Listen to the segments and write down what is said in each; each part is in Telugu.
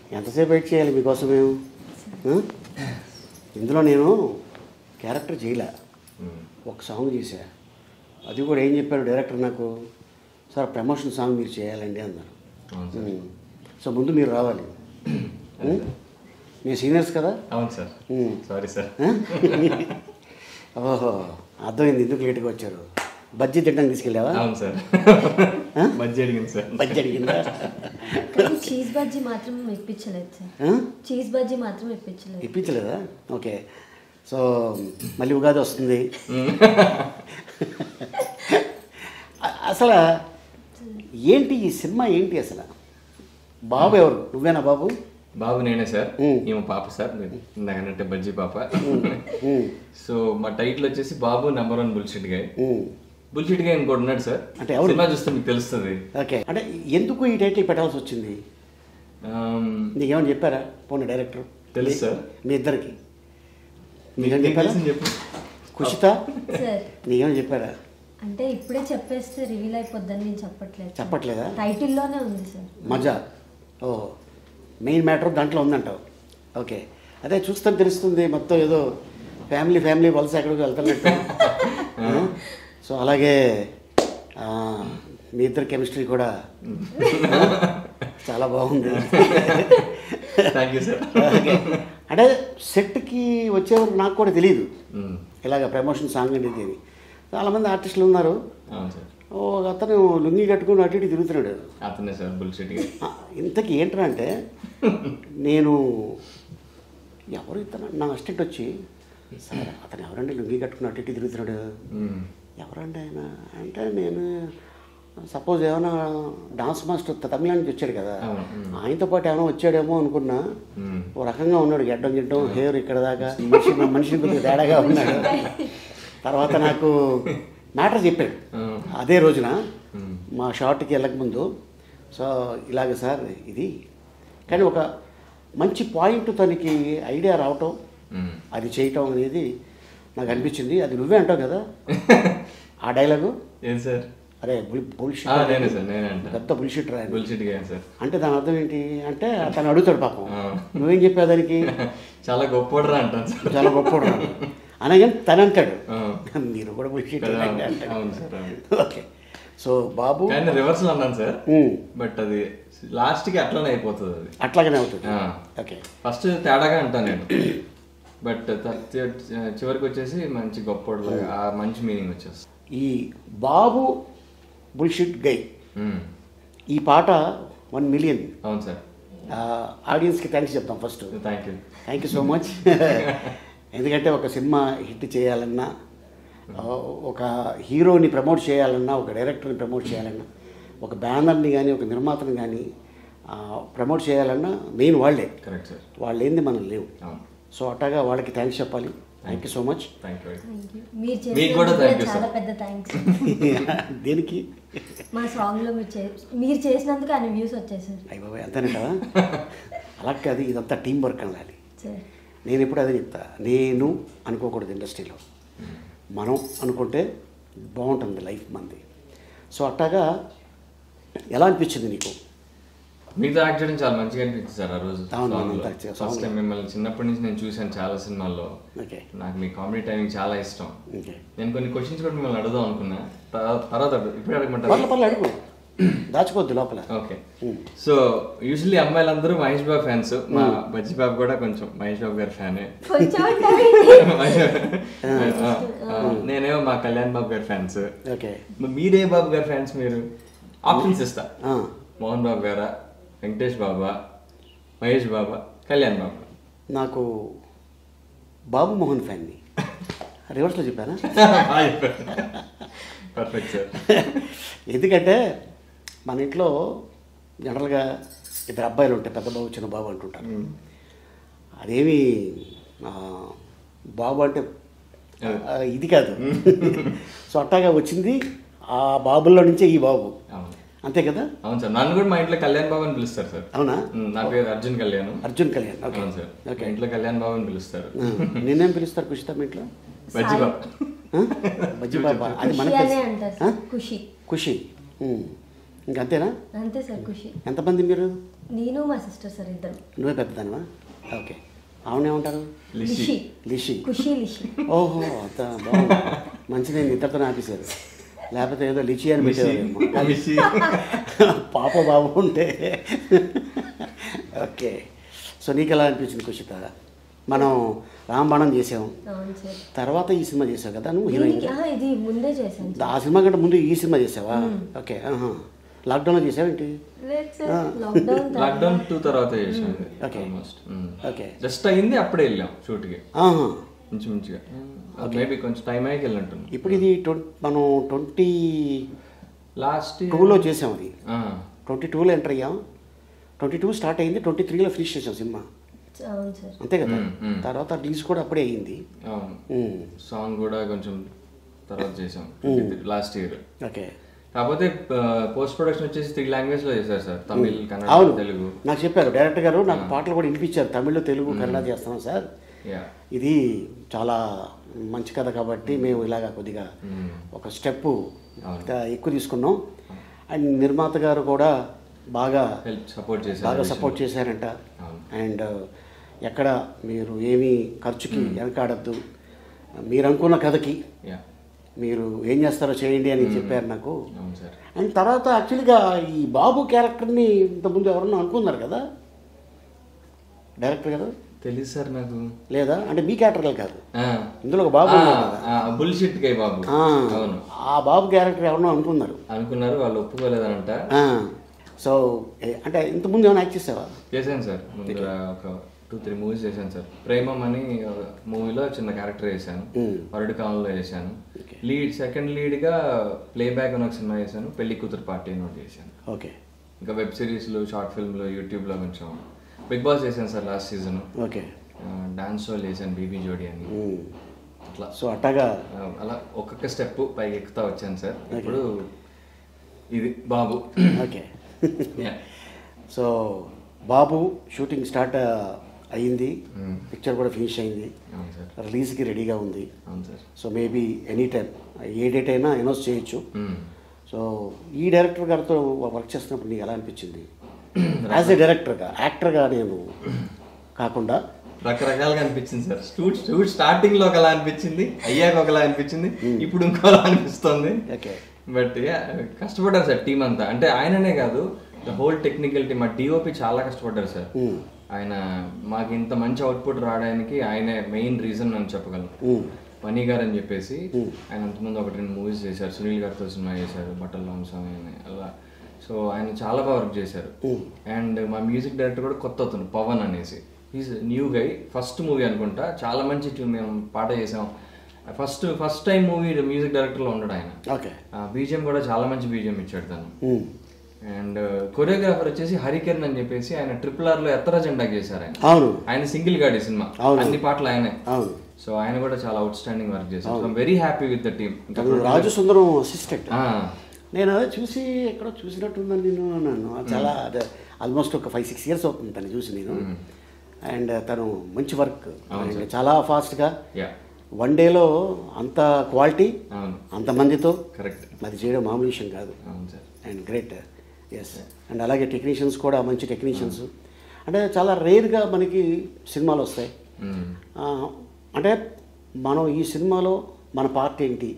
ఎంతసేపు వెయిట్ చేయాలి మీకోసం మేము ఆ? ఇందులో నేను క్యారెక్టర్ చేయలే మ్మ్. ఒక సాంగ్ చేశా అది కూడా ఏం చెప్పారు డైరెక్టర్ నాకు సార్ ప్రమోషన్ సాంగ్ మీరు చేయాలండి అన్నారు అవును సార్ ఉమ్. సో ముందు మీరు రావాలి ఉమ్? మీ సీనియర్స్ కదా అవును సార్ మ్మ్. సారీ సార్ ఆ? ఓహో అర్థమైంది ఎందుకు లేట్గా వచ్చారు బజ్జీ తిట్టడానికి తీసుకెళ్ళావా అవును సార్ మధ్య అడిగింది సార్ బజ్జీ అడిగిందా కానీ చీజ్ బజ్జీ మాత్రం ఇప్పించలేదు సార్ ఆ? చీజ్ బజ్జీ మాత్రం ఇప్పించలేదు ఇప్పించలేదా ఓకే సో మళ్ళీ ఉగాది వస్తుంది అ- అసలు ఏంటి ఈ సినిమా ఏంటి అసలు బాబు ఎవరు నువ్వేనా బాబు బాబు నేనే సార్ మ్మ్. ఈమె పాప సార్ మీరు ఇందాకనంటే బజ్జీ పాప ఉమ్, సో మా టైటిల్ వచ్చేసి Babu number one bullshit guy um. Bullshit guy ఇంకోటి ఉన్నాడు సార్ అంటే ఎవరు? సినిమా చూస్తే మీకు తెలుస్తుంది ఓకే అంటే ఎందుకు ఈ టైటిల్ పెట్టాల్సి వచ్చింది ఆమ్, నీకేమైనా చెప్పారా పోనీ డైరెక్టర్ తెలుసు సార్. మీ ఇద్దరికి మీకు మీకేం మీకు చెప్పారా తెలిసింది చెప్పు కుషిత సార్ నీకేమైనా చెప్పారా అంటే ఇప్పుడే చెప్పేస్తే రివీల్ అయిపోద్దని నేను చెప్పట్లేదు సార్. చెప్పట్లేదా టైటిల్లోనే ఉంది సార్ మజా ఓ మెయిన్ మ్యాటర్ దాంట్లో ఉందంటావు ఓకే అదే చూస్తే తెలుస్తుంది మొత్తం ఏదో ఫ్యామిలీ ఫ్యామిలీ వలస ఎక్కడికి వెళ్తున్నట్టు ఆ? సో అలాగే ఆ, మీ ఇద్దరు కెమిస్ట్రీ కూడా చాలా బాగుంది థ్యాంక్ యూ సార్ ఓకే అంటే సెట్కి వచ్చేవరకు నాకు కూడా తెలియదు మ్మ్. ఇలాగ ప్రమోషన్ సాంగ్ అనేది ఇది చాలామంది ఆర్టిస్టులు ఉన్నారు అవును సార్ ఓ అతను లుంగి కట్టుకుని అటు ఇటు తిరుగుతున్నాడు అతనే సార్ బుల్షిట్ గాయ్ ఆ, ఇంతకీ ఏంటంటే నేను ఎవరు ఇతను నా అసిస్టెంట్ వచ్చి సార్ అతను ఎవరండి లుంగి కట్టుకుని అటు ఇటు తిరుగుతున్నాడు మ్మ్. ఎవరండి ఆయన అంటే నేను సపోజ్ ఏమైనా డాన్స్ మాస్టర్ తమిళ నుంచి వచ్చాడు కదా అవును, మ్మ్. ఆయనతో పాటు ఏమైనా వచ్చాడేమో అనుకున్నా మ్మ్. ఓ రకంగా ఉన్నాడు గడ్డం గిడ్డం హెయిర్ ఇక్కడ దాకా మనిషి మనిషి కొద్దిగా తేడాగా ఉన్నాడు తర్వాత నాకు మ్యాటర్ చెప్పాడు మ్మ్. అదే రోజున మ్మ్. మా షార్ట్కి వెళ్ళకముందు సో ఇలాగ సార్ ఇది కానీ ఒక మంచి పాయింట్ తనకి ఐడియా రావటం మ్మ్. అది చేయటం అనేది నాకు అనిపించింది అది నువ్వే అంటావు కదా ఆ డైలాగు ఏం సార్ అరే ఆ, బుల్షిట్ నేనే సార్ నేనే అంట పెద్ద బుల్షిట్ రా బుల్షిట్ గాయ్ సార్ అంటే దాని అర్థం ఏంటి అంటే తను అడుగుతాడు పాపం ఆ. నువ్వేం చెప్పావు దానికి చాలా గొప్పోడరా అంటాను సార్ చాలా గొప్పవాడు రా. అనగానే తను అంటాడు ఆ. మీరు కూడా బుల్షిట్ కదా, అంటాడు అవును సార్ అవును. ఓకే సో బాబు కానీ రివర్స్ లో అన్నాను సార్ ఉమ్, బట్ అది లాస్ట్ కి అట్లానే అయిపోతుంది అది అట్లాగనే అవుతుంది ఆ. ఓకే ఫస్ట్ తేడాగా అంటాను నేను బట్ త- చి- చివరికి వచ్చేసి మంచి గొప్పోడు ఆ మంచి మీనింగ్ వచ్చేస్తుంది ఈ బాబు బుల్షిట్ గై మ్మ్. ఈ పాట వన్ మిలియన్ అవును సార్ ఆడియన్స్కి థ్యాంక్స్ చెప్తాం first thank you thank you so much ఎందుకంటే ఒక సినిమా హిట్ చేయాలన్నా ఆ, ఒక హీరోని ప్రమోట్ చేయాలన్నా ఒక డైరెక్టర్ని ప్రమోట్ చేయాలన్నా ఒక బ్యానర్ని కానీ ఒక నిర్మాతని కానీ ప్రమోట్ చేయాలన్నా మెయిన్ వాళ్ళే కరెక్ట్ సార్ వాళ్ళు ఏంది మనం లేవు అవును సో అట్టగా వాళ్ళకి థ్యాంక్స్ చెప్పాలి thank you so much thank you thank you మీరు మీకు కూడా చేసినందుకు thank you, చాలా sir. పెద్ద థ్యాంక్స్ దేనికి మా సాంగ్లో మీరు చే మీరు చేసినందుకు అన్ని వ్యూస్ వచ్చాయి సార్ అయ్య బాబాయ్ అంతేనంట అలా కాదు ఇదంతా టీం వర్క్ అనాలి సార్ నేను ఎప్పుడు అదే చెప్తా నేను అనుకోకూడదు ఇండస్ట్రీలో మనం అనుకుంటే బాగుంటుంది లైఫ్ మంది సో అట్టాగా ఎలా అనిపించింది నీకు మీతో యాక్ట్ చేయడం చాలా మంచిగా అనిపించింది సార్ ఆ రోజు అవును, song అవును, లో. correct, song ఫస్ట్ లో. టైం మిమ్మల్ని చిన్నప్పటి నుంచి నేను చూశాను చాలా సినిమాల్లో ఓకే నాకు మీ కామెడీ టైమింగ్ చాలా ఇష్టం ఓకే నేను కొన్ని క్వశ్చన్స్ కూడా మిమ్మల్ని అడుగుదాం అనుకున్నా తర్వా- తర్వాత అడుగు ఇప్పుడు పర్ల అడగమంటారు పర్ల అడుగు దాచుకోవద్దు లోపల ఓకే ఉమ్. సో యూజువల్లీ అమ్మాయిలందరూ మహేష్ బాబు ఫ్యాన్స్ మా బజ్జి బాబు కూడా కొంచెం మహేష్ బాబు గారి ఫ్యానే కొంచెం ఉంటాయి. నేనేమో మా కళ్యాణ్ బాబు గారి ఫ్యాన్స్ ఓకే మీరే బాబు గారి ఫ్యాన్స్ మీరు ఆప్షన్స్ ఇస్తా ఆ, మోహన్ బాబు గారా వెంకటేష్ బాబా మహేష్ బాబా కళ్యాణ్ బాబా నాకు బాబు మోహన్ ఫ్యాన్ని రివర్స్లో చెప్పానా పర్ఫెక్ట్ సార్ ఎందుకంటే మన ఇంట్లో జనరల్గా ఇద్దరు అబ్బాయిలు ఉంటాయి పెద్ద బాబు చిన్న బాబు అంటుంటారు అదేమి ఆ, బాబు అంటే ఆ, ఇది కాదు సో అట్టాగా వచ్చింది ఆ బాబుల్లో నుంచే ఈ బాబు అవును అంతే కదా అవును సార్ నన్ను కూడా మా ఇంట్లో కళ్యాణ్ బాబు అని పిలుస్తారు సార్ అవునా ఉమ్, నా పేరు అర్జున్ కళ్యాణ్ అర్జున్ కళ్యాణ్ ఓకే అవును సార్ ఓకే మా ఇంట్లో కళ్యాణ్ బాబు అని పిలుస్తారు ఆ, నిన్నేం పిలుస్తారు కుషిత మీ ఇంట్లో బజ్జి బాబు ఆ? బజ్జి బాబా అది ఖుషి మనకి అనే తెలుసు. అంటారు ఆ? సార్ ఖుషి ఖుషి ఉమ్. ఇంకంతేనా అంతే సార్ ఖుషి ఎంతమంది మీరు నేను మా సిస్టర్ సార్ ఇద్దరు నువ్వే పెద్దదానివా ఓకే ఆవిడేమంటారు లిషి లిషి లిషి ఖుషి లిషి ఓహో అంత బాగుంది మంచిది ఇద్దరితో ఆపేశారు లేకపోతే ఏదో లిచి అని పెట్టేవారేమో లిషి పాప బాబు ఉంటే ఓకే సో నీకు ఎలా అనిపించింది కుషిత మనం రాంబాణం చేసాం అవును సార్ తర్వాత ఈ సినిమా చేసావు కదా నువ్వు హీరోయిన్ దీనికి ఆ, ఇది ముందే చేశాను సార్ ఆ సినిమా కంటే ముందు ఈ సినిమా చేసావా ఓకే ఆహా. లాక్డౌన్లో చేసావేంటి లేదు సార్ లాక్డౌన్ లాక్డౌన్ టూ తర్వాత చేసాం Okay. ఆల్మోస్ట్ ఓకే జస్ట్ అయింది అప్పుడే వెళ్ళాం షూట్కి ఆహా. ఇంచుమించుగా మేబీ కొంచెం టైం అయ్యాక వెళ్ళినట్టున్నాం ఇప్పుడు ఇది ట్వం- మనం ట్వంటీ లాస్ట్ టూలో చేసాం అది ట్వంటీ టూలో ఎంటర్ అయ్యాం ట్వంటీ టూ స్టార్ట్ అయింది ట్వంటీ త్రీలో ఫినిష్ చేసాం సినిమా అవును సార్ అంతే కదా మ్మ్, మ్మ్. తర్వాత రిలీజ్ కూడా అప్పుడే అయ్యింది అవును మ్మ్. సాంగ్ కూడా కొంచెం తర్వాత చేసాం లాస్ట్ ఇయర్ ఓకే కాకపోతే పోస్ట్ ప్రొడక్షన్ వచ్చేసి త్రీ లాంగ్వేజ్ లో చేశారు సార్ తమిళ్ కన్నడ అవును తెలుగు నాకు చెప్పారు డైరెక్టర్ గారు నాకు పాటలు కూడా వినిపించారు తమిళ్ తెలుగు కన్నడ చేస్తున్నాం సార్ యా ఇది చాలా మంచి కథ కాబట్టి మేము ఇలాగా కొద్దిగా ఒక స్టెప్ ఎక్కువ తీసుకున్నాం అండ్ నిర్మాత గారు కూడా బాగా హెల్ప్ సపోర్ట్ చేశారు బాగా సపోర్ట్ చేశారంట అవును. అండ్ ఎక్కడ మీరు ఏమీ ఖర్చుకి వెనకాడద్దు మీరు అనుకున్న కథకి యా మీరు ఏం చేస్తారో చేయండి అని చెప్పారు నాకు అవును సార్ అండ్ తర్వాత యాక్చువల్గా ఈ బాబు క్యారెక్టర్ని ఇంతకుముందు ఎవరన్నా అనుకున్నారు కదా డైరెక్టర్ గారు తెలుసు సార్ నాకు లేదా అంటే మీ క్యారెక్టర్ కాదు ఇందులో ఒక బాబు ఉన్నాడు కదా. బుల్షిట్ కై బాబు ఆ, అవును ఆ బాబు క్యారెక్టర్ ఎవరన్నా అనుకున్నారు అనుకున్నారు వాళ్ళు ఒప్పుకోలేదనంట ఆ, సో ఏ- అంటే ఇంతకుముందు ఏమైనా యాక్ట్ చేసావా చేశాను సార్ ముందు ఒక టూ త్రీ మూవీస్ చేశాను సార్ ప్రేమం అని మూవీలో చిన్న క్యారెక్టర్ చేశాను Hmm. వరడు కాలంలో చేశాను లీడ్ సెకండ్ లీడ్గా ప్లేబ్యాక్ అని ఒక సినిమా చేశాను పెళ్లి కూతురు పార్టీ అని ఒకటి చేశాను ఓకే ఇంకా వెబ్ సిరీస్లు షార్ట్ ఫిల్మ్లు యూట్యూబ్లో కొంచెం బిగ్ బాస్ చేశాను sir last season okay dance show చేశాను బీబీ జోడి అని ఉమ్. అట్లా సో అట్టగా ఆ, అలా ఒక్కొక్క స్టెప్ పైకి ఎక్కుతా వచ్చాను సార్ ఇప్పుడు ఇది Babu okay Yeah. So Babu shooting start అయ్యింది Hmm. పిక్చర్ కూడా ఫినిష్ అయింది అవును సార్ రిలీజ్కి రెడీగా ఉంది అవును sir so maybe any time a date అయినా అనౌన్స్ చేయొచ్చు మ్మ్. సో ఈ డైరెక్టర్ గారితో వర్క్ చేస్తున్నప్పుడు నీకు ఎలా అనిపించింది యాజ్ ఎ డైరెక్టర్గా యాక్టర్గా నేను కాకుండా రకరకాలుగా అనిపించింది సార్ షూట్ షూట్ స్టార్టింగ్ లో ఒకలా అనిపించింది అయ్యాక ఒకలా అనిపించింది ఇప్పుడు ఇంకోలా అనిపిస్తుంది ఓకే బట్ కష్టపడ్డారు సార్ టీం అంతా అంటే ఆయననే కాదు ద హోల్ టెక్నికల్ టీమ్ మా డిఓపి చాలా కష్టపడ్డారు సార్ Hmm. ఆయన మాకు ఇంత మంచి అవుట్పుట్ రావడానికి ఆయనే మెయిన్ రీజన్ అని చెప్పగలను Hmm. మణి గారు అని చెప్పేసి ఆయన అంతకుముందు ఒకటి రెండు మూవీస్ చేశారు సునీల్ గారితో సినిమా చేశారు బట్టల వంశం అని అలా సో ఆయన చాలా బాగా వర్క్ చేశారు అండ్ మా మ్యూజిక్ డైరెక్టర్ కూడా కొత్త అతను పవన్ అనేసి is new guy first movie అనుకుంటా చాలా మంచి tune మేము పాట చేసాం first first time movie music డైరెక్టర్లో ఉన్నాడు ఆయన ఓకే బీజిఎం కూడా చాలా మంచి బీజిఎం ఇచ్చాడు తను Hmm. అండ్ కొరియోగ్రాఫర్ వచ్చేసి హరికిరణ్ అని చెప్పేసి ఆయన ట్రిపుల్ ఆర్ లో ఎత్తర జెండా చేశారు ఆయన అవును ఆయన సింగిల్ గాడి సినిమా అవును. అన్ని పాటలు ఆయనే అవును సో ఆయన కూడా చాలా అవుట్ స్టాండింగ్ వర్క్ చేశారు so very happy with the team తను రాజు సుందరం అసిస్టెంట్ నేను అదే చూసి ఎక్కడో చూసినట్టుందని నేను అన్నాను చాలా అదే ఆల్మోస్ట్ ఒక ఫైవ్ సిక్స్ ఇయర్స్ అవుతుంది తను చూసి నేను అండ్ తను మంచి వర్క్ అండ్ చాలా ఫాస్ట్గా యా వన్ డేలో అంత క్వాలిటీ అవును అంతమందితో కరెక్ట్ అది చేయడం మామూలు విషయం కాదు అవును sir and great yes and అలాగే టెక్నీషియన్స్ కూడా మంచి టెక్నీషియన్స్ అంటే చాలా రేర్గా మనకి సినిమాలు వస్తాయి ఆ, అంటే మనం ఈ సినిమాలో మన పార్ట్ ఏంటి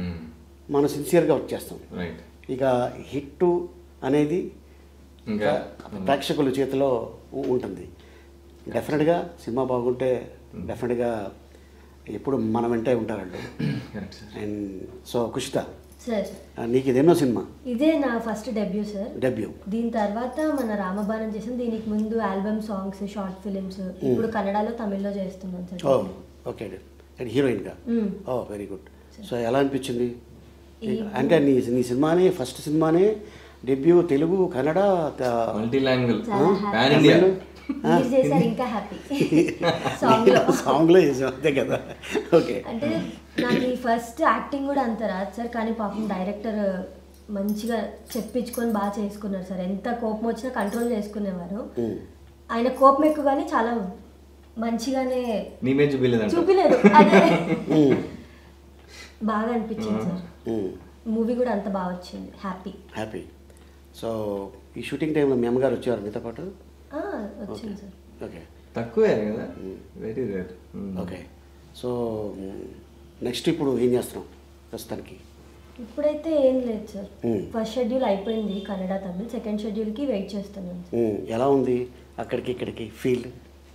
మనం సిన్సియర్గా వర్క్ చేస్తాం రైట్ ఇక హిట్ అనేది ఇంకా ప్రేక్షకుల చేతిలో ఉ- ఉంటుంది డెఫినెట్గా సినిమా బాగుంటే డెఫినెట్గా ఎప్పుడు మన వెంటే ఉంటారు వాళ్ళు correct sir and so Kushita sir ఆ, నీకు ఇది ఎన్నో సినిమా ఇదే నా ఫస్ట్ డెబ్యూ సార్ డెబ్యూ దీని తర్వాత మన రామబాణం చేసాం దీనికి ముందు ఆల్బమ్ సాంగ్స్ షార్ట్ ఫిలిమ్స్ ఇప్పుడు కన్నడలో తమిళ్లో చేస్తున్నాను సార్ ఓ ఓకే అండ్ హీరోయిన్గా hmm. Oh very good so ఎలా అనిపించింది అంటే నీ నీ సినిమానే ఫస్ట్ సినిమానే డెబ్యూ తెలుగు కన్నడ త- మల్టీ లాంగ్వేజ్ చాలా పాన్ ఇండియా మీరు చేశారు ఇంకా హ్యాపీ సాంగ్ లో సాంగ్లో చేసాం అంతే కదా ఓకే అంటే నాకు ఈ ఫస్ట్ యాక్టింగ్ కూడా అంత రాదు సార్ కానీ పాపం డైరెక్టర్ మంచిగా చెప్పించుకొని బాగా చేసుకున్నారు సార్ ఎంత కోపం వచ్చినా కంట్రోల్ చేసుకునేవారు మ్మ్. ఆయన కోపం ఎక్కువ కానీ చాలా మంచిగానే నీ మీద చూపించలేదంట చూపిలేదు అదే మ్మ్. బాగా అనిపించింది సార్ మ్మ్. మూవీ కూడా అంత బాగా వచ్చింది హ్యాపీ హ్యాపీ సో ఈ షూటింగ్ టైంలో మీ అమ్మగారు వచ్చేవారు మీతో పాటు ఆ, వచ్చింది సార్ ఓకే తక్కువే కదా very rare okay so next ఇప్పుడు ఏం చేస్తున్నాం ప్రస్తుతానికి ఇప్పుడైతే ఏం లేదు సార్ Hmm. ఫస్ట్ షెడ్యూల్ అయిపోయింది కన్నడ తమిళ్ సెకండ్ షెడ్యూల్కి వెయిట్ చేస్తున్నాను సార్. ఉమ్, ఎలా ఉంది అక్కడికి ఇక్కడికి ఫీల్డ్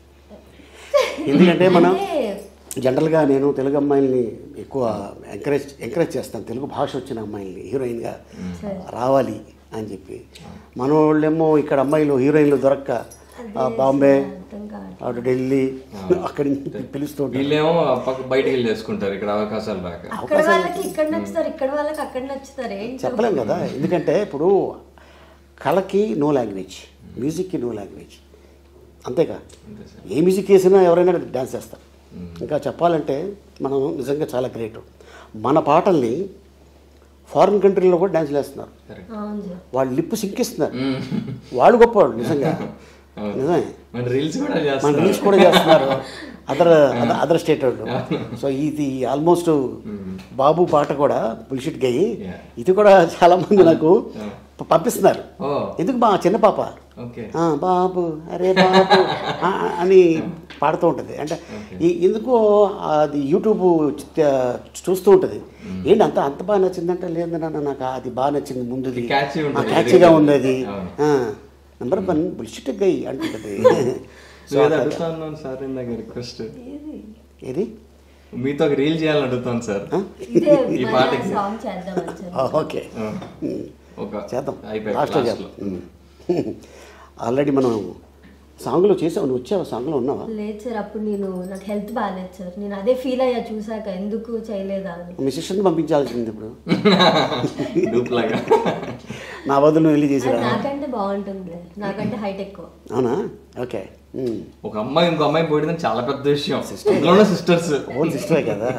ఎందుకంటే మనం అంటే జనరల్గా నేను తెలుగు అమ్మాయిల్ని ఎక్కువ ఎంకరేజ్ ఎంకరేజ్ చేస్తాను తెలుగు భాష వచ్చిన అమ్మాయిల్ని హీరోయిన్గా సరే. రావాలి అని చెప్పి మన వాళ్ళేమో ఇక్కడ అమ్మాయిలు హీరోయిన్లు దొరక్క ఆ, బాంబే అర్థం కాదు అటు ఢిల్లీ అక్కడి నుంచి పిలుస్తూ ఉంటారు. వీళ్ళేమో పక్క బయటికి వెళ్ళి చేసుకుంటారు ఇక్కడ అవకాశాలు రాక అక్కడ వాళ్ళకి ఇక్కడ నచ్చుతారు ఇక్కడ వాళ్ళకి అక్కడ నచ్చుతారు ఏంటి చెప్పలేం కదా ఎందుకంటే ఇప్పుడు కళకి నో లాంగ్వేజ్ మ్యూజిక్కి నో లాంగ్వేజ్ అంతేగా అంతే సార్ ఏ మ్యూజిక్ వేసినా ఎవరైనా డ్యాన్స్ చేస్తారు ఇంకా చెప్పాలంటే మనం నిజంగా చాలా గ్రేట్ మన పాటల్ని ఫారిన్ కంట్రీలో కూడా డ్యాన్స్ వేస్తున్నారు కరెక్ట్ అవును సార్ వాళ్ళు లిప్పు సింకిస్తున్నారు వాళ్ళు గొప్పవాళ్ళు నిజంగా నిజమే మన రీల్స్ కూడా మన చేస్తారు రీల్స్ కూడా చేస్తున్నారు అదర్ అదర్ స్టేట్ వాళ్ళు సో ఇది ఆల్మోస్ట్ బాబు పాట కూడా బుల్షిట్ గయ్యి Yeah. ఇది కూడా చాలా మంది నాకు Yeah. ప- పంపిస్తున్నారు ఓ ఎందుకు మా చిన్న పాప ఓకే ఆ, బాబు అరే బాబు ఆ, అని పాడుతూ ఉంటుంది అంటే ఈ ఎందుకో అది యూట్యూబ్ చ- చూస్తూ ఉంటుంది ఏంటి అంత అంత బాగా నచ్చిందంటే లేదు నాన్న నాకు అది బాగా నచ్చింది ముందుది Catchy ఉంటుంది. క్యాచ్గా ఉంది అది అవును. నెంబర్ వన్ బుల్షిట్ గై అంటుంటుంది సో నేను అడుగుతా ఉన్నాను సార్ ఇందాక రిక్వెస్ట్ ఏది మీతో ఒక రీల్ చేయాలని అడుగుతాను సార్ ఆ? ఇదే ఈ మన పాటకి. సాంగ్ చేద్దామని సార్ ఆ, ఓకే ఆ. ఉమ్. ఒక చేద్దాం అయిపోయి లాస్ట్లో లాస్ట్లో చేద్దాం ఉమ్. ఆల్రెడీ మనం సాంగ్లో చేసావు నువ్వు వచ్చావు సాంగ్లో ఉన్నావా లేదు సార్ అప్పుడు నేను నాకు హెల్త్ బాగాలేదు సార్ నేను అదే ఫీల్ అయ్యా చూసాక ఎందుకు చేయలేదా అని మీ సిస్టర్ని పంపించాల్సింది ఇప్పుడు డూప్లాగా నా బదులు నువ్వు వెళ్ళి అది చేసిరా నాకంటే బాగుంటుంది నాకంటే హైట్ ఎక్కువ అవునా ఓకే ఉమ్. ఒక అమ్మాయి ఇంకో అమ్మాయి పోయిందని చాలా పెద్ద విషయం ఇందులోనే సిస్టర్స్ ఓన్ సిస్టరే కదా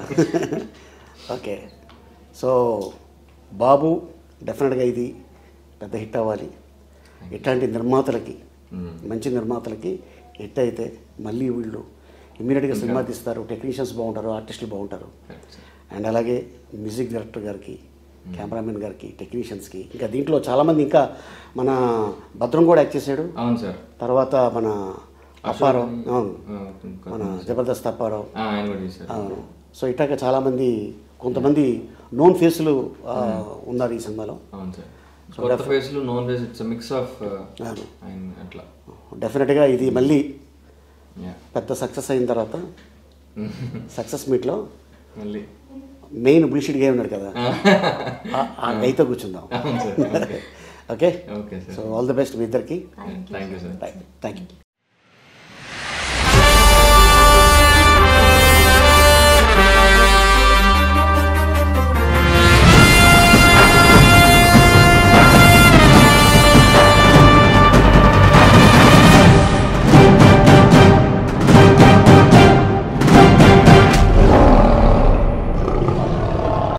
ఓకే సో బాబు డెఫినెట్గా ఇది పెద్ద హిట్ అవ్వాలి ఇట్లాంటి నిర్మాతలకి మంచి నిర్మాతలకి హిట్ అయితే మళ్ళీ వీళ్ళు ఇమ్మీడియట్గా సినిమా తీస్తారు టెక్నీషియన్స్ బాగుంటారు ఆర్టిస్టులు బాగుంటారు అండ్ అలాగే మ్యూజిక్ డైరెక్టర్ గారికి కెమెరామెన్ గారికి టెక్నీషియన్స్కి ఇంకా దీంట్లో చాలామంది ఇంకా మన భద్రం కూడా యాక్ట్ చేశాడు అవును సార్ తర్వాత మన అప్పారావు అవును ఆ, మన జబర్దస్త్ అప్పారావు ఆ, ఆయన కూడా చేశారు అవును సో ఇట్లాగ చాలామంది కొంతమంది నోన్ ఫేస్లు ఆ, ఉన్నారు ఈ సినిమాలో అవును సార్ కొత్త ఫేస్ లో known face it's mix of అవును. ఆయన అట్లా డెఫినెట్గా ఇది మళ్ళీ Yeah. పెద్ద సక్సెస్ అయిన తర్వాత సక్సెస్ మీట్లో మళ్ళీ మెయిన్ బుల్షిట్ గేమ్ ఉన్నాడు కదా ఆ- ఆ గైతో కూర్చుందాం అవును sir okay okay okay so sir all the best మీ ఇద్దరికి thank you thank you sir thank you